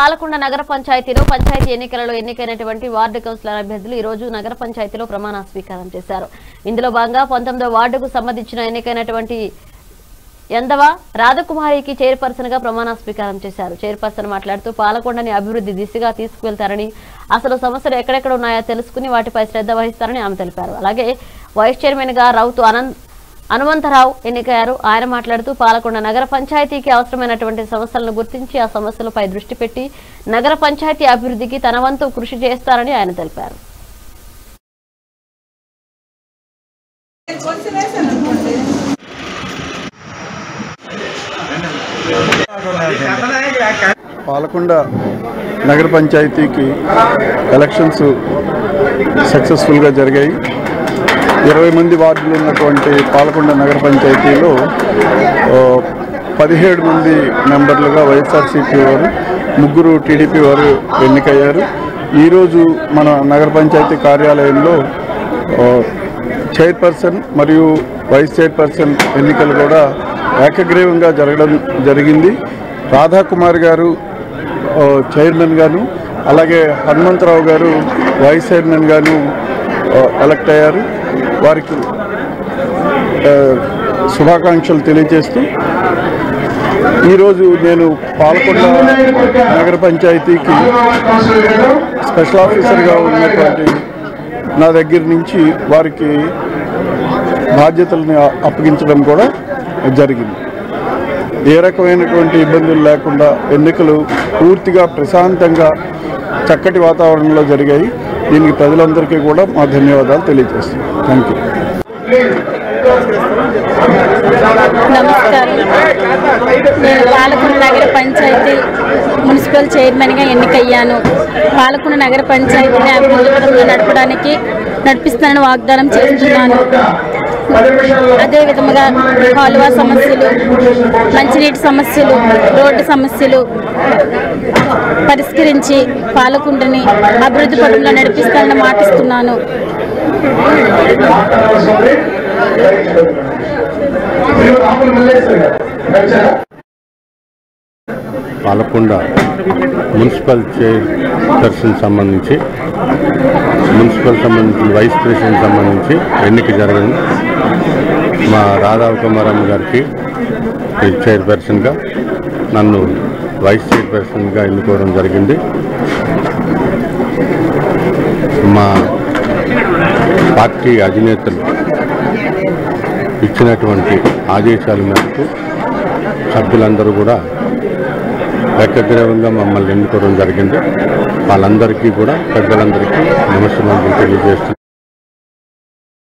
పాలకొండ నగర పంచాయతీలో పంచాయతీ ఎన్నికలలో ఎన్నికైనటువంటి వార్డు కౌన్సిలర్ అభ్యర్థులు ఈ రోజు నగర పంచాయతీలో ప్రమాణ స్వీకారం చేశారు ఇందులో భాగంగా పంతొమ్మిదో వార్డుకు సంబంధించిన ఎన్నికైనటువంటి ఎందవ రాధకుమారికి చైర్పర్సన్ గా ప్రమాణ స్వీకారం చేశారు చైర్పర్సన్ మాట్లాడుతూ పాలకొండని అభివృద్ధి దిశగా తీసుకువెళ్తారని అసలు సమస్యలు ఎక్కడెక్కడ ఉన్నాయో తెలుసుకుని వాటిపై శ్రద్ధ వహిస్తారని ఆమె తెలిపారు అలాగే వైస్ చైర్మన్ గా రౌతు అనంత్ హనుమంతరావు ఎన్నికయ్యారు ఆయన మాట్లాడుతూ పాలకొండ నగర పంచాయతీకి అవసరమైనటువంటి సమస్యలను గుర్తించి ఆ సమస్యలపై దృష్టి పెట్టి నగర పంచాయతీ అభివృద్ధికి తన వంతు కృషి చేస్తారని ఆయన తెలిపారు పాలకొండ నగర పంచాయతీకి ఎలక్షన్స్ సక్సెస్ఫుల్గా జరిగాయి ఇరవై మంది వార్డులు ఉన్నటువంటి పాలకొండ నగర పంచాయతీలో ఆ, పదిహేడు మంది మెంబర్లుగా వైఎస్ఆర్సీపీ వారు ముగ్గురు టీడీపీ వారు ఎన్నికయ్యారు ఈరోజు మన నగర పంచాయతీ కార్యాలయంలో ఆ, చైర్పర్సన్ మరియు వైస్ చైర్పర్సన్ ఎన్నికలు కూడా ఏకగ్రీవంగా జరగడం జరిగింది రాధాకుమార్ గారు ఆ, చైర్మన్ గాను అలాగే హనుమంతరావు గారు వైస్ చైర్మన్ గాను ఆ, ఎలక్ట్ అయ్యారు వారికి ఆ, శుభాకాంక్షలు తెలియజేస్తూ ఈరోజు నేను పాలకొండ నగర పంచాయతీకి స్పెషల్ ఆఫీసర్గా ఉన్నటువంటి నా దగ్గర నుంచి వారికి బాధ్యతలను అప్పగించడం కూడా జరిగింది ఏ రకమైనటువంటి ఇబ్బందులు లేకుండా ఎన్నికలు పూర్తిగా ప్రశాంతంగా చక్కటి వాతావరణంలో జరిగాయి దీనికి ప్రజలందరికీ కూడా మా ధన్యవాదాలు తెలియజేస్తున్నాం థ్యాంక్ యూ నమస్కారం నేను పాలకొండ నగర పంచాయతీ మున్సిపల్ చైర్మన్గా ఎన్నికయ్యాను పాలకొండ నగర పంచాయతీని అభివృద్ధి పథంలో నడపడానికి నడిపిస్తానని వాగ్దానం చేస్తున్నాను అదే విధముగా కాలువ సమస్యలు మంచినీటి సమస్యలు రోడ్డు సమస్యలు పరిష్కరించి పాలకుండని అభివృద్ధి పథంలో నడిపిస్తానని మాటిస్తున్నాను పాలకొండ మున్సిపల్ చైర్ పర్సన్ సంబంధించి మున్సిపల్ సంబంధించిన వైస్ ప్రెసిడెంట్ సంబంధించి ఎన్నిక జరగడం మా రాధావ కుమారమ్మ గారికి ఈ చైర్పర్సన్గా నన్ను వైస్ చైర్పర్సన్గా ఎన్నుకోవడం జరిగింది మా పార్టీ అధినేతలు ఇచ్చినటువంటి ఆదేశాల మేరకు సభ్యులందరూ కూడా ఏకగ్రీవంగా మమ్మల్ని ఎన్నుకోవడం జరిగింది వాళ్ళందరికీ కూడా పెద్దలందరికీ నమస్కారం తెలియజేస్తున్నాను